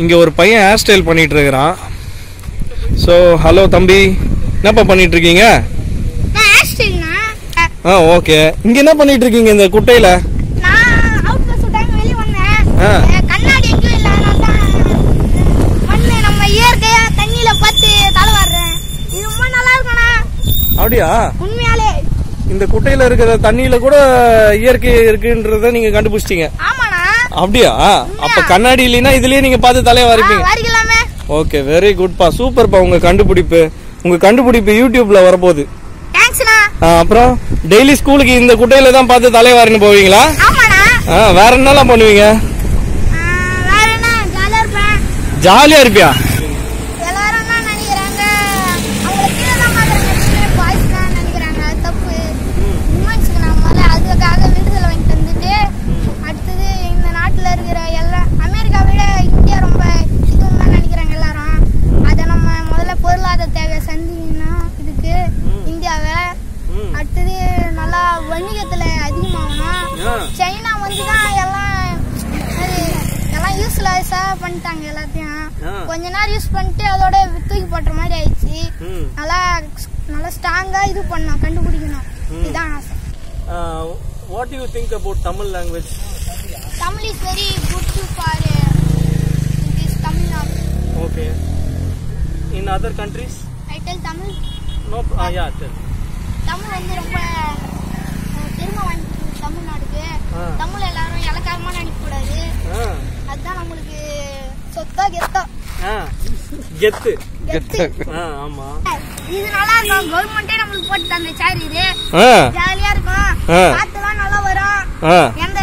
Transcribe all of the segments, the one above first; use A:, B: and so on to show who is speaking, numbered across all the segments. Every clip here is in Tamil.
A: இங்கே ஒரு பையன் ஹேர் ஸ்டைல் பண்ணிட்டு இருக்கிறான் ஸோ ஹலோ தம்பி என்னப்பா பண்ணிட்டு இருக்கீங்க
B: நான் ஆஸ்டில்னா
A: ஆ ஓகே இங்கே என்ன பண்ணிட்டு இருக்கீங்க இந்த குட்டையில்
B: நான் அவுட்ல சுட்டாங்க வெளிய வந்தேன்
A: ஆ.
B: அஹ் கண்ணாடி எங்கேயும் இல்ல அதனால தான் மண்ணு நம்ம இயற்கையா தண்ணியில பார்த்து தலைவாடுறேன் இது ரொம்ப நல்லா இருக்கும்ண்ணா
A: அப்படியா
B: உண்மையாலே
A: இந்த குட்டையில் இருக்கிற தண்ணியில் கூட இயற்கை இருக்குன்றத நீங்கள் கண்டுபிடிச்சிட்டீங்க
B: ஆமாண்ணா
A: அப்படியா அப்ப கண்ணாடி இல்லைன்னா இதுலயே நீங்க பார்த்து தலைய வரைப்பீங்க
B: வரிக்கலாமே
A: ஓகே வெரி குட்பா சூப்பர்ப்பா உங்க கண்டுபிடிப்பு உங்க கண்டுபிடிப்பு யூடியூப்ல வரப்போகுது
B: தேங்க்ஸ்ண்ணா
A: ஆ, அப்புறம் டெய்லி ஸ்கூலுக்கு இந்த குட்டையில தான் பார்த்து தலைய வாரின்னு போவீங்களா
B: ஆமாண்ணா
A: ஆ, வேற என்னலாம் பண்ணுவீங்க
B: அஹ் வேற என்ன ஜாலியா இருப்பேன்
A: ஜாலியா இருப்பியா
B: எல்லாரும் என்ன நினைக்கிறாங்க அவங்கள கீழே தான் பார்க்குறாங்க பாய்ஸ் தான் நினைக்கிறாங்க அது தப்பு உமன்ஸுக்கு நான் முதல்ல அதுக்காக விடுதலை வாங்கி தந்துட்டு அடுத்தது இந்த நாட்டில் இருக்கிற எல்லா அமெரிக்கா விட இந்தியா ரொம்ப இதுவும் தான் நினைக்கிறாங்க எல்லாரும் அதை நம்ம முதல்ல பொருளாதார தேவை சந்திக்கணும் இதுக்கு இந்தியாவை அடுத்தது நல்லா வணிகத்தில் அதிகமாகணும் சைனா வந்து தான் எல்லாம் அது எல்லாம் யூஸ்லெஸ்ஸாக பண்ணிட்டாங்க எல்லாத்தையும்
A: ஆ.
B: கொஞ்ச நேரம் யூஸ் பண்ணிட்டு அதோட தூக்கி போட்டுற மாதிரி ஆயிடுச்சு நல்லா நல்லா ஸ்ட்ராங்கா இது பண்ணணும் கண்டுபிடிக்கணும் இதுதான் ஆசை
A: what you think about Tamil language
B: Tamil is very good to for this Tamil Nadu
A: okay in other countries
B: I tell Tamil
A: no ya
B: Tamil வந்து ரொம்ப அஹ், பெருமை வாங்கி தமிழ்நாடுக்கு
A: ஆ.
B: தமிழ் எல்லாரும் இலக்காரமா நினைக்கக்கூடாது அதுதான் நம்மளுக்கு சொத்தா கெத்தா
A: கெத்து
B: கெத்து
A: ஆ ஆமா
B: இது நல்லா இருக்கும் கவர்மெண்டே நம்மளுக்கு போட்டு தந்த சார் இது
A: ஆ
B: ஜாலியா இருக்கும்
A: ஆ.
B: காத்துலாம் நல்லா வரும்
A: ஆ
B: எந்த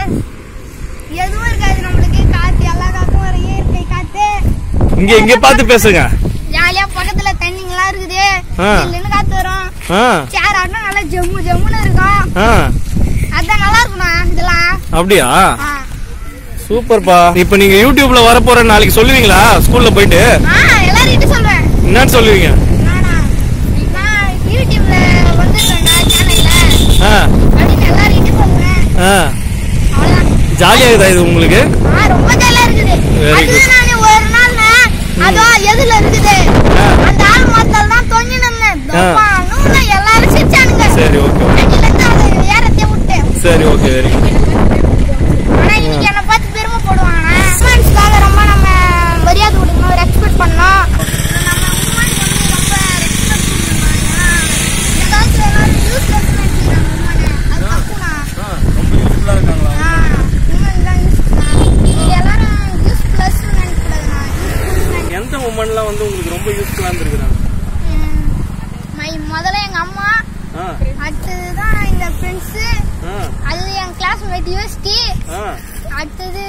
B: எதுவும் இருக்காது நம்மளுக்கு காத்து எல்லா காத்தும் வரும் இயற்கை காத்து
A: இங்க இங்க பார்த்து பேசுங்க
B: ஜாலியா பக்கத்துல தண்ணிங்கெல்லாம் இருக்குது
A: ஆ.
B: இல்லைன்னு காத்து வரும்
A: ஆ
B: சேர் ஆட்டம் நல்லா ஜம்மு ஜம்முன்னு இருக்கும்
A: ஆ
B: அதான் நல்லா இருக்கும்ண்ணா இதெல்லாம்
A: அப்படியா
B: ஆ.
A: சூப்பர்ப்பா இப்போ நீங்க யூடியூப்ல வர போற நாளைக்கு சொல்லுவீங்களா ஸ்கூல்ல போயிட்டு
B: ஆ எல்லாரும் சொல்றேன்
A: என்னன்னு சொல்லுவீங்க
B: நானா நான் யூடியூப்ல வந்துருக்கேன்டா சேனல்ல
A: ஆ
B: அப்படின்னு எல்லாரும் சொல்றேன்
A: ஆ
B: அவ்வளவுதான்
A: ஜாலியா இருக்குதா இது உங்களுக்கு
B: ஆ, ரொம்ப ஜாலியா இருக்குது
A: Very
B: அதுல நானு ஒரு நாள் அதோ எதுல இருக்குது
A: ஆ.
B: அந்த ஆள் மொத்தம் தான் தொங்கி நின்னேன்
A: ஆ.
B: தப்பான்னு எல்லாரும் சிரிச்சானுங்க
A: சரி ஓகே
B: அடியில இருந்து அதை ஏறத்தே விட்டேன்
A: சரி ஓகே வெரி
B: ஆனா இன்னைக்கு என்ன பார்த்து பெருமைப்படுவாங்க உமன்ஸ்க்காக ரொம்ப நம்ம மரியாதை கொடுக்கணும் ரெஸ்பெக்ட் பண்ணணும் நம்ம உமன்ஸ் வந்து ரொம்ப ரெஸ்பெக்ட் பண்ணணும் ஏன்னா இந்த காலத்துல எல்லாரும் யூஸ்லெஸ் நினைக்கிறாங்க உமனை அது தப்புண்ணா
A: ரொம்ப யூஸ்ஃபுல்லா இருக்காங்களா
B: உமன் தான் யூஸ்ஃபுல்லா இது எல்லாரும் யூஸ்லெஸ் நினைக்கக்கூடாதுண்ணா யூஸ்ஃபுல்
A: எந்த உமன்லாம் வந்து உங்களுக்கு ரொம்ப யூஸ்ஃபுல்லா இருந்திருக்குறாங்க
B: மை முதல்ல எங்க அம்மா
A: ஆ
B: அடுத்ததுதான் எங்க ஃப்ரெண்ட்ஸு
A: ஆ
B: அது என் கிளாஸ்மேட் யூஎஸ்டி
A: ஆ
B: அடுத்தது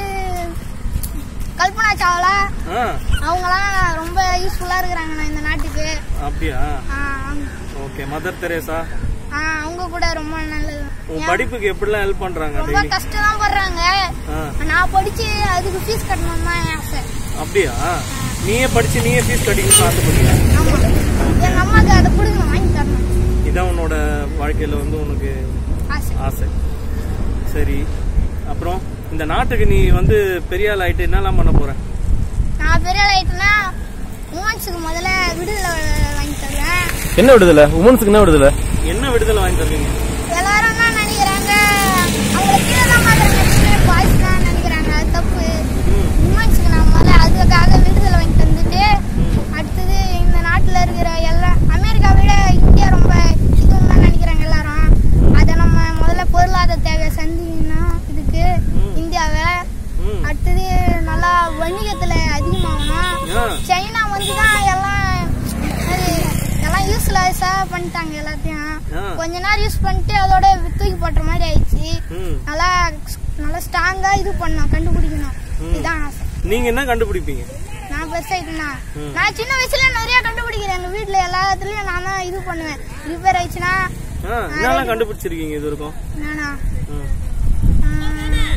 B: கல்பனா சாவ்லா
A: ஆ
B: அவங்கலாம் ரொம்ப யூஸ்ஃபுல்லா இருக்கிறாங்கண்ணா இந்த நாட்டுக்கு
A: அப்படியா
B: ஆ, அவங்க-
A: ஓகே மதர் தெரேசா
B: ஆ, அவங்க கூட ரொம்ப நல்லது
A: உன் படிப்புக்கு எப்படிலாம் ஹெல்ப் பண்றாங்க
B: ரொம்ப
A: டெய்லி
B: கஷ்டம் தான் படுறாங்க
A: ஆ
B: நான் படிச்சு அதுக்கு ஃபீஸ் கட்டணும் தான் என் ஆசை
A: அப்படியா நீயே படிச்சு நீயே ஃபீஸ் கட்டிக்கணும்னு ஆசைப்படுறியா
B: ஆமா எங்க அம்மாக்கு அதை கொடுக்கணும் வாங்கி தரணும்
A: இதான் உன்னோட வாழ்க்கையில வந்து உனக்கு
B: ஆசை
A: ஆசை சரி அப்புறம் இந்த நாட்டுக்கு நீ வந்து பெரிய ஆள் ஆயிட்டு என்னலாம் பண்ண போற
B: நான் பெரிய ஆள் ஆயிட்டேன்னா உமன்ஸுக்கு முதல்ல விடுதலை வாங்கி தருவேன்
A: என்ன விடுதலை உமன்ஸுக்கு என்ன விடுதலை என்ன விடுதலை வாங்கி தருவீங்க
B: எல்லாரும் என்ன நினைக்கிறாங்க அவங்கள கீழே தான் பார்க்குறாங்க பாய்ஸ் தான் நினைக்கிறாங்க அது தப்பு உமன்ஸுக்கு நான் முதல்ல அதுக்காக விடுதலை வாங்கி தந்துட்டு அடுத்தது இந்த நாட்டில் இருக்கிற எல்லா அமெரிக்கா விட இந்தியா ரொம்ப இதுவும் தான் நினைக்கிறாங்க எல்லாரும் அதை நம்ம முதல்ல பொருளாதார தேவை சந்திக்கணும் இதுக்கு இந்தியாவை
A: ம்.
B: அடுத்தது நல்லா வணிகத்தில் அதிகமாகணும்
A: ஆ.
B: சைனா வந்து தான் எல்லாம் அது எல்லாம் யூஸ்லெஸ்ஸாக பண்ணிட்டாங்க எல்லாத்தையும்
A: ஆ.
B: கொஞ்ச நேரம் யூஸ் பண்ணிட்டு அதோட தூக்கி போட்டுற மாதிரி ஆயிடுச்சு
A: ம்.
B: நல்லா நல்லா ஸ்ட்ராங்கா இது பண்ணணும் கண்டுபிடிக்கணும் இதுதான் ஆசை
A: நீங்க என்ன கண்டுபிடிப்பீங்க
B: நான் பெருசாயிட்டேன்னா நான் சின்ன வயசுல நிறைய கண்டுபிடிக்கிறேன் எங்க வீட்ல எல்லாத்துலயும் நான் தான் இது பண்ணுவேன் ரிப்பேர் ஆயிடுச்சுன்னா
A: ஆ, என்னெல்லாம் கண்டுபிடிச்சிருக்கீங்க இது வரைக்கும்
B: நானா
A: ம்.
B: ஆஹ்,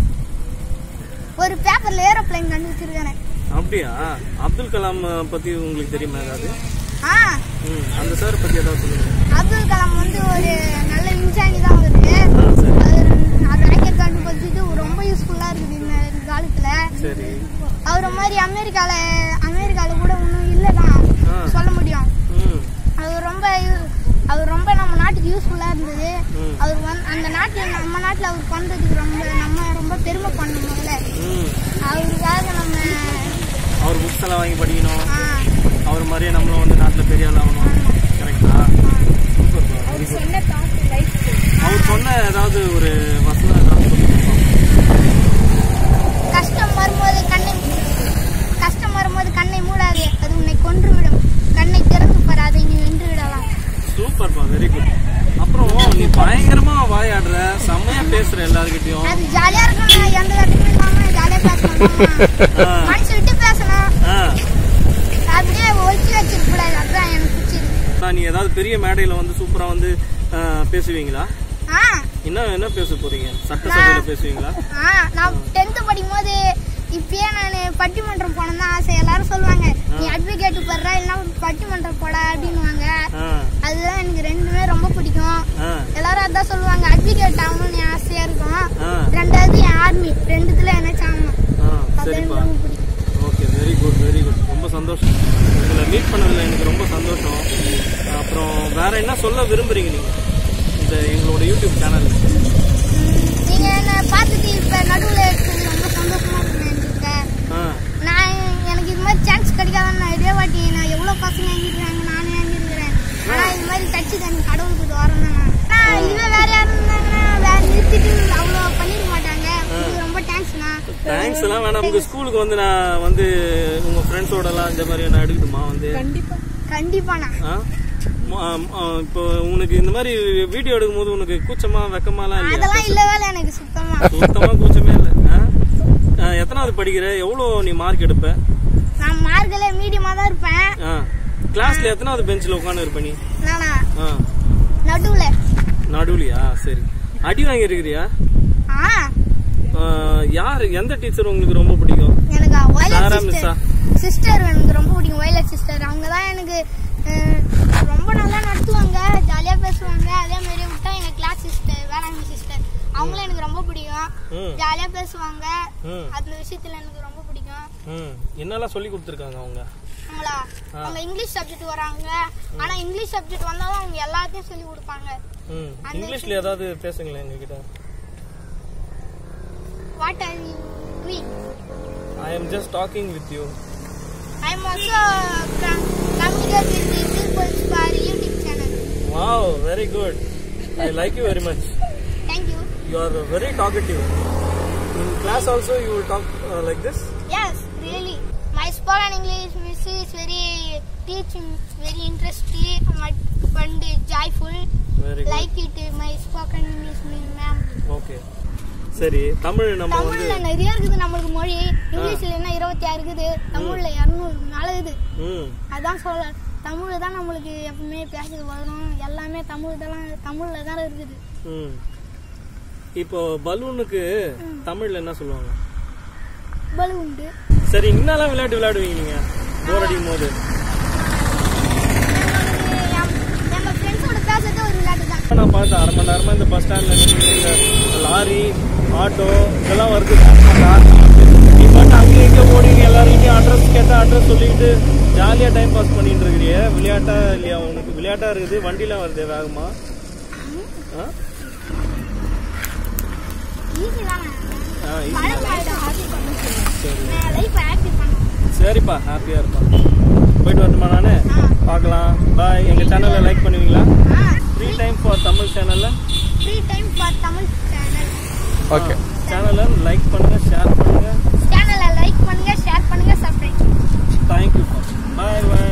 B: ஒரு பேப்பர்ல ஏரோப்ளைன் கண்டுபிடிச்சிருக்கேன்
A: அப்படியா அப்துல் கலாம் பத்தி உங்களுக்கு தெரியுமா ஏதாவது
B: ஆ
A: ம். அந்த சார் பத்தி ஏதாவது சொல்லுங்க
B: அப்துல் கலாம் வந்து ஒரு நல்ல விஞ்ஞானி தான் அவரு
A: ஆ, சரி
B: அவர் ராக்கெட் கண்டுபிடிச்சிட்டு ரொம்ப யூஸ்ஃபுல்லா இருக்குது இந்த காலத்துல
A: சரி
B: அவரை மாதிரி அமெரிக்கா யூ- அவர் ரொம்ப நம்ம நாட்டுக்கு யூஸ்ஃபுல்லா இருந்தது
A: ம்.
B: அவர் வந்து அந்த நாட்டில் நம்ம நாட்டில் அவர் பண்றதுக்கு ரொம்ப நம்ம ரொம்ப பெருமை பண்ணணும் முதல்ல
A: ம்
B: அவருக்காக நம்ம
A: அவர் புக்ஸ் எல்லாம் வாங்கி படிக்கணும்
B: ஆ,
A: அவர் மாதிரியே நம்மளும் வந்து நாட்டில் பெரிய ஆள் ஆகணும் கரெக்டா சூப்பர்
B: அவர் சொன்ன தாட் லைஃப்
A: அவர் சொன்ன ஏதாவது ஒரு வசனம் ஏதாவது சொல்லுங்க
B: கஷ்டம் வரும்போது கண்ணை கஷ்டம் வரும்போது கண்ணை மூடாதே அது உன்னை கொன்றுவிடும் கண்ணை திறந்து பார் அதை நீ வென்று விடலாம்
A: சூப்பர்ப்பா வெரி குட் அப்புறம் நீ பயங்கரமா வாயாடுற செம்மையா பேசுற எல்லாருக்கிட்டையும்
B: அது ஜாலியா இருக்கணும் எந்த கட்டுமே இல்லாம ஜாலியா பேசணும்
A: ஆ.
B: மனசு விட்டு பேசணும்
A: ஆ.
B: அப்படியே ஒழிச்சு வச்சிருக்க கூடாது அதுதான் எனக்கு பிடிச்சது
A: அதான் நீ ஏதாவது பெரிய மேடையில வந்து சூப்பரா வந்து ஆ, பேசுவீங்களா
B: ஆ
A: என்ன என்ன பேச போறீங்க சட்டசபையில பேசுவீங்களா
B: ஆ நான் டென்த்து படிக்கும்போது இப்பயே நான் பட்டிமன்றம் போனேன் தான் ஆசை எல்லாரும் சொல்லுவாங்க நீ அட்வொகேட் போடுற இல்லைன்னா பட்டிமன்றம் போட அப்படின்னுவாங்க
A: ஆ,
B: அதுதான் எனக்கு ரெண்டுமே ரொம்ப பிடிக்கும்
A: ஆ,
B: எல்லாரும் அதான் சொல்லுவாங்க அட்வொகேட் ஆகணும்னு என் ஆசையா இருக்கும்
A: ஆ,
B: ரெண்டாவது என் ஆர்மி ரெண்டுத்துல என்னச்சும் ஆகணும்
A: ஆ,
B: அது எனக்கு
A: சரிப்பா
B: ரொம்ப பிடிக்கும்
A: okay very good very good ரொம்ப சந்தோஷம் உங்களை மீட் பண்ணதுல எனக்கு ரொம்ப சந்தோஷம் அப்புறம் வேற என்ன சொல்ல விரும்புறீங்க நீங்க இந்த எங்களோட யூடியூப் சேனல்
B: நீங்க என்ன பார்த்துட்டு இப்ப நடுவுல இருக்கிறது ரொம்ப சந்தோஷமா இருக்கு என்கிட்ட
A: ஆ
B: நான் எனக்கு இது மாதிரி சான்ஸ் கிடைக்காதுன்னு நான் இதே வாட்டி நான் எவ்வளவு பசங்க வாங்கிருக்காங்க நானே வாங்கிருக்கிறேன் ஆனா இது மாதிரி தச்சு தண்ணி கடவுளுக்கு வரணும் நான் ஆனா இதுவே வேற யாரும் இருந்தாங்கன்னா வேற நிறுத்திட்டு அவ்வளோ பண்ணிருக்க மாட்டாங்க உங்களுக்கு ரொம்ப தேங்க்ஸ்ண்ணா
A: தேங்க்ஸ் எல்லாம் வேணாம் உங்க ஸ்கூலுக்கு வந்து நான் வந்து உங்க ஃப்ரெண்ட்ஸோட எல்லாம் இந்த மாதிரி நான் எடுக்கட்டுமா வந்து
B: கண்டிப்பாண்ணா
A: ஆ? ம- ஆ, ஆ, இப்போ உனக்கு இந்த மாதிரி வீடியோ எடுக்கும்போது உனக்கு கூச்சமா வெக்கமாலாம் இல்லையா
B: அதெல்லாம் இல்ல வேலை எனக்கு சுத்தமா
A: சுத்தமா கூச்சமே இல்லை ஆ? ஆ, எத்தனாவது படிக்கிற எவ்வளோ நீ மார்க் எடுப்ப
B: நான் மார்க்கல மீடியமா தான் இருப்பேன்
A: ஆ கிளாஸ்ல எத்தனாவது பெஞ்சில் உட்காந்து இருப்ப நீ
B: நானா
A: ஆ
B: நடுவுல
A: நடுவுலையா சரி அடி வாங்கியிருக்கிறியா
B: ஆ
A: ஆ, யார் எந்த டீச்சர் உங்களுக்கு ரொம்ப பிடிக்கும்
B: எனக்கு
A: சாரா
B: வயலட்
A: மிஸ்ஸா?
B: சிஸ்டர் சிஸ்டர் எனக்கு ரொம்ப பிடிக்கும் வயலட் சிஸ்டர் அவங்க தான் எனக்கு அஹ், ரொம்ப நல்லா நடத்துவாங்க ஜாலியா பேசுவாங்க அதே மாதிரி விட்டா எங்க கிளாஸ் சிஸ்டர் வேளாண்மை சிஸ்டர் அவங்களும் எனக்கு ரொம்ப பிடிக்கும்
A: ம்
B: ஜாலியா பேசுவாங்க
A: ம்
B: அந்த விஷயத்துல எனக்கு ரொம்ப பிடிக்கும்
A: ம் என்னெல்லாம் சொல்லி கொடுத்துருக்காங்க அவங்க
B: அவங்களா அவங்க இங்கிலீஷ் சப்ஜெக்ட் வராங்க ஆனா இங்கிலீஷ் சப்ஜெக்ட் வந்தாலும் அவங்க எல்லாத்தையும் சொல்லி கொடுப்பாங்க
A: ம் இங்கிலீஷ்ல ஏதாவது பேசுங்களேன் எங்ககிட்ட
B: what are you doing
A: I am just talking with you
B: I am also communicate with the peoples for YouTube channel
A: wow very good I like you very much
B: thank you
A: you are very talkative in class also you will talk like this
B: Yes, really. My spoken English miss is very teaching, very interesting and joyful.
A: Very good
B: Like it, my spoken English ma'am.
A: Okay சரி தமிழ் நம்ம வந்து
B: தமிழ்ல நிறைய இருக்குது நம்மளுக்கு மொழி இங்கிலீஷ்ல என்ன இருபத்தி ஆறு இருக்குது தமிழ்ல இரநூறு மேல இருக்குது
A: ம்
B: அதான் சொல்ல தமிழ் தான் நம்மளுக்கு எப்பவுமே பேச வரும் எல்லாமே தமிழ் தான் தமிழ்ல தான் இருக்குது
A: ம் இப்போ பலூனுக்கு தமிழ்ல என்ன சொல்லுவாங்க
B: பலூண்டு
A: சரி என்னெல்லாம் விளையாட்டு விளையாடுவீங்க நீங்க போர் அடிக்கும் போது
B: நம்ம ஃப்ரெண்ட்ஸோட பேசுறது ஒரு விளையாட்டு தான்
A: நான் பார்த்தேன் அரை மணி நேரமா இந்த பஸ் ஸ்டாண்ட்ல நின்று இந்த லாரி ஆட்டோ இதெல்லாம் வருது கார் நீ பாட்டு அங்கே இங்கே போடுங்க எல்லாரும் அட்ரஸ் கேட்டா அட்ரஸ் சொல்லிட்டு ஜாலியா டைம் பாஸ் பண்ணிட்டு இருக்கிறிய விளையாட்டா இல்லையா உனக்கு விளையாட்டா இருக்குது வண்டிலாம் வருது வேகமா ஆ?
B: ஈஸி தானே
A: ஆ, easy.
B: மழை காலம் ஹாப்பி பண்ணுங்க
A: சரி
B: நான் லைஃப் ஹாப்பி பண்ணுவேன்
A: சரிப்பா ஹாப்பியா இருப்பான் போயிட்டு வரட்டுமா நானு
B: ஆ.
A: பார்க்கலாம் பாய் எங்க சேனலை லைக் பண்ணுவீங்களா
B: ஆ
A: ஃப்ரீ டைம் ஃபார் தமிழ் சேனல்ல
B: free time for Tamil channel
A: okay சேனலை லைக் பண்ணுங்க ஷேர் பண்ணுங்க
B: சேனலை லைக் பண்ணுங்க ஷேர் பண்ணுங்க சப்ஸ்கிரைப்
A: தேங்க்யூ பாய் பாய்